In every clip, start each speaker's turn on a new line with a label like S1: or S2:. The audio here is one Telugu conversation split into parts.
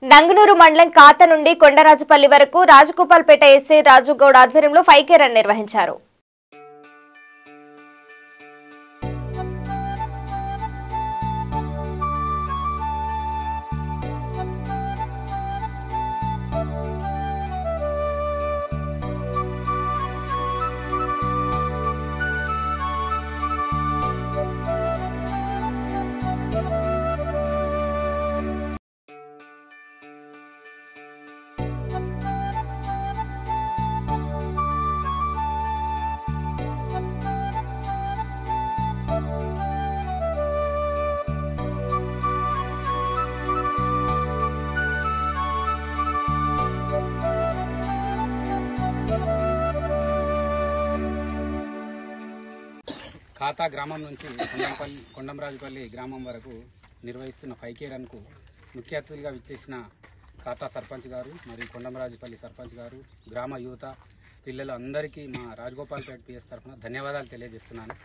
S1: నంగనూరు మండలం కాత నుండి కొండరాజుపల్లి వరకు రాజగోపాల్పేట ఎస్ఐ రాజు గౌడ్ ఆధ్వర్యంలో ఫైవ్ కే రన్ నిర్వహించారు
S2: ఖాతా గ్రామం నుంచి కొండంపల్లి కొండంరాజుపల్లి గ్రామం వరకు నిర్వహిస్తున్న ఫైకే రన్కు ముఖ్య అతిథులుగా విచ్చేసిన ఖాతా సర్పంచ్ గారు మరియు కొండంరాజుపల్లి సర్పంచ్ గారు గ్రామ యువత పిల్లలు అందరికీ మా రాజగోపాల్పేట పిఎస్ తరఫున ధన్యవాదాలు తెలియజేస్తున్నాను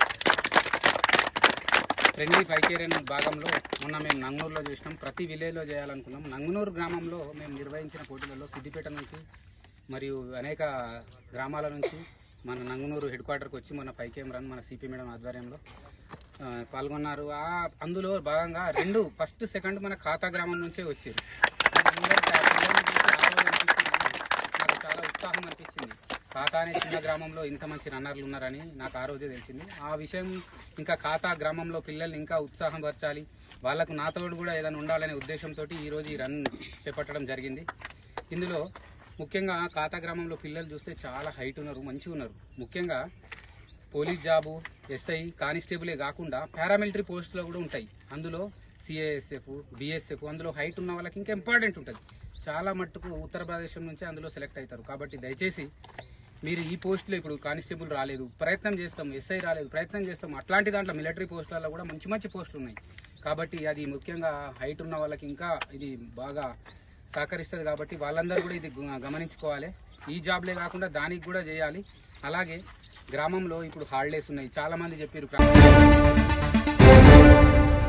S2: ఫ్రెండ్లీ ఫైకే రన్ భాగంలో మొన్న మేము నంగనూరులో చేసినాం ప్రతి విలేజ్లో చేయాలనుకున్నాం నంగనూరు గ్రామంలో మేము నిర్వహించిన పోటీలలో సిద్దిపేట నుంచి మరియు అనేక గ్రామాల నుంచి మన నంగునూరు హెడ్ క్వార్టర్కి వచ్చి మన పైకేం రన్ మన సిపి మేడం ఆధ్వర్యంలో ఆ, పాల్గొన్నారు ఆ అందులో భాగంగా రెండు ఫస్ట్ సెకండ్ మన ఖాతా గ్రామం నుంచే వచ్చారు అందరికీ ఆ పిల్లల్ని చూసి ఆనందం అనిపించింది. నాకు చాలా ఉత్సాహం అనిపించింది ఖాతా అనే చిన్న గ్రామంలో ఇంత మంచి రన్నర్లు ఉన్నారని నాకు ఆ రోజే తెలిసింది ఆ విషయం ఇంకా ఖాతా గ్రామంలో పిల్లల్ని ఇంకా ఉత్సాహం పరచాలి వాళ్ళకు నాతోడు కూడా ఏదైనా ఉండాలనే ఉద్దేశంతో ఈ రోజు ఈ రన్ చేపట్టడం జరిగింది ఇందులో ముఖ్యంగా ఖాతా గ్రామంలో పిల్లలు చూస్తే చాలా హైట్ ఉన్నారు మంచిగా ఉన్నారు ముఖ్యంగా పోలీస్ జాబు ఎస్ఐ కానిస్టేబులే కాకుండా పారామిలిటరీ పోస్టులు కూడా ఉంటాయి అందులో సిఐఎస్ఎఫ్ బిఎస్ఎఫ్ అందులో హైట్ ఉన్న వాళ్ళకి ఇంకా ఇంపార్టెంట్ ఉంటుంది చాలా మట్టుకు ఉత్తరప్రదేశ్ నుంచి అందులో సెలెక్ట్ అవుతారు కాబట్టి దయచేసి మీరు ఈ పోస్టులో ఇప్పుడు కానిస్టేబుల్ రాలేదు ప్రయత్నం చేస్తాం ఎస్ఐ రాలేదు ప్రయత్నం చేస్తాం అట్లాంటి దాంట్లో మిలిటరీ పోస్టులలో కూడా మంచి మంచి పోస్టులు ఉన్నాయి కాబట్టి అది ముఖ్యంగా హైట్ ఉన్న వాళ్ళకి ఇంకా ఇది బాగా సహకరిస్తుంది కాబట్టి వాళ్ళందరూ కూడా ఇది గు- గమనించుకోవాలి ఈ జాబ్లే కాకుండా దానికి కూడా చేయాలి అలాగే గ్రామంలో ఇప్పుడు హాలిడేస్ ఉన్నాయి చాలా మంది చెప్పారు